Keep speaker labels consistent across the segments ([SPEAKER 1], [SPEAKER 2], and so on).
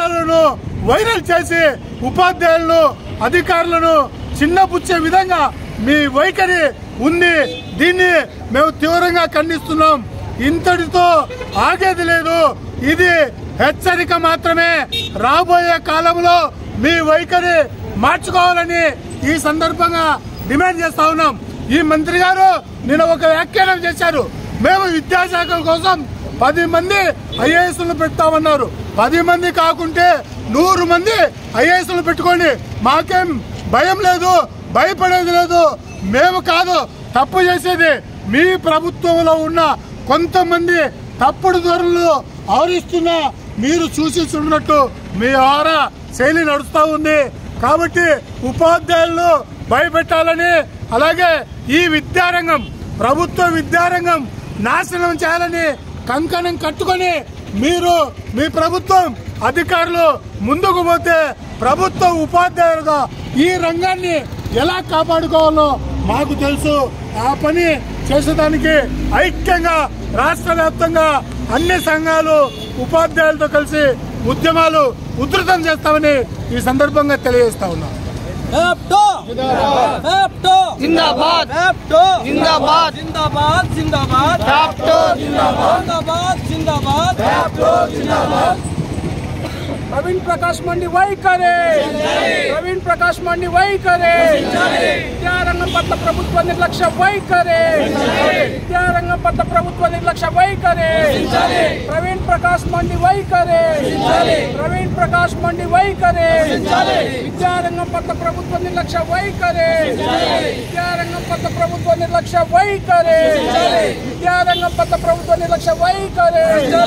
[SPEAKER 1] వీడియోలను వైరల్ చేసి ఉపాధ్యాయులను అధికారులను చిన్నపుచ్చే విధంగా మీ వైఖరి ఉంది దీన్ని మేము తీవ్రంగా ఖండిస్తున్నాం ఇంతటితో ఆగేది లేదు ఇది హెచ్చరిక మాత్రమే రాబోయే కాలంలో మీ వైఖరి మార్చుకోవాలని ఈ సందర్భంగా డిమాండ్ చేస్తా ఉన్నాం ఈ మంత్రి గారు నిన్న ఒక వ్యాఖ్యానం చేశారు మేము విద్యాశాఖ కోసం పది మంది ఐఏఎస్లు పెడతామన్నారు పది మంది కాకుంటే నూరు మంది ఐఏఎస్లు పెట్టుకోండి మాకేం భయం లేదు భయపడేది లేదు మేము కాదు తప్పు చేసేది మీ ప్రభుత్వంలో ఉన్న కొంతమంది తప్పుడు ధోరణులు ఆవరిస్తున్నా మీరు చూసి చూడనట్టు మీ ఆర శైలి నడుస్తూ ఉంది కాబట్టి ఉపాధ్యాయులను భయపెట్టాలని అలాగే ఈ విద్యారంగం ప్రభుత్వ విద్యారంగం నాశనం చేయాలని కంకణం కట్టుకొని మీరు మీ ప్రభుత్వం అధికారులు ముందుకు పోతే ప్రభుత్వ ఉపాధ్యాయులుగా ఈ రంగాన్ని ఎలా కాపాడుకోవాలో మాకు తెలుసు ఆ పని చేసేదానికి ఐక్యంగా రాష్ట్ర వ్యాప్తంగా అన్ని సంఘాలు ఉపాధ్యాయులతో కలిసి ఉద్యమాలు ఉధృతం చేస్తామని ఈ సందర్భంగా తెలియజేస్తా ఉన్నాం
[SPEAKER 2] ల్యాప్టో ల్యాప్టో
[SPEAKER 3] जिंदाबाद
[SPEAKER 2] ల్యాప్టో
[SPEAKER 3] जिंदाबाद
[SPEAKER 2] జిందాబాద్ జిందాబాద్
[SPEAKER 3] ల్యాప్టో జిందాబాద్
[SPEAKER 2] జిందాబాద్ జిందాబాద్ प्रवीण प्रकाश मंडी वही करे प्रवीण प्रकाश मंडी वही करे విద్యారంగం పట్ల ప్రభుత్వ నిర్లక్ష్య వైఖరే విద్యారంగం పట్ల ప్రభుత్వ నిర్లక్ష్య వైఖరే ప్రవీణ్ ప్రకాష్ మండి వైఖరే ప్రవీణ్ ప్రకాష్ మండి వైఖరే విద్యారంగం పట్ల ప్రభుత్వ నిర్లక్ష్య వైఖరే విద్యారంగం పట్ల ప్రభుత్వ నిర్లక్ష్య వైఖరే విద్యారంగం పట్ల ప్రభుత్వ నిర్లక్ష్య వైఖరే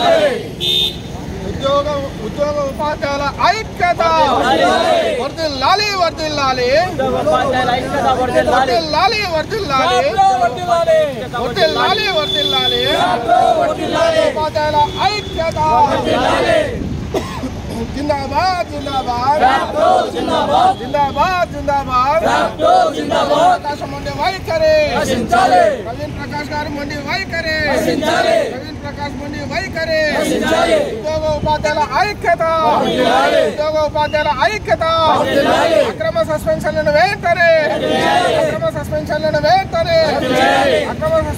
[SPEAKER 3] ఉద్యోగ ఉద్యోగ ఉపాధ్యాయుల ఐక్యత వర్దిల్లాలి వర్దిల్లాలి వర్దిల్లాలి వర్దిల్లాలి వర్దిల్లాలి వర్దిల్లాలి ఉపాధ్యాయుల ఐక్యత జిందాబాద్ జిందాబాద్ జిందాబాద్ జిందాబాద్ ప్రకాశం మొండి వైఖరి ప్రవీణ్ ప్రకాష్ గారు మొండి వైఖరి ప్రవీణ్ ప్రకాష్ మొండి వైఖరి ఉద్యోగ ఉపాధ్యాయుల ఐక్యత ఉద్యోగ ఉపాధ్యాయుల ఐక్యత అక్రమ సస్పెన్షన్లను వెంటనే అక్రమ సస్పెన్షన్లను వెంటనే అక్రమ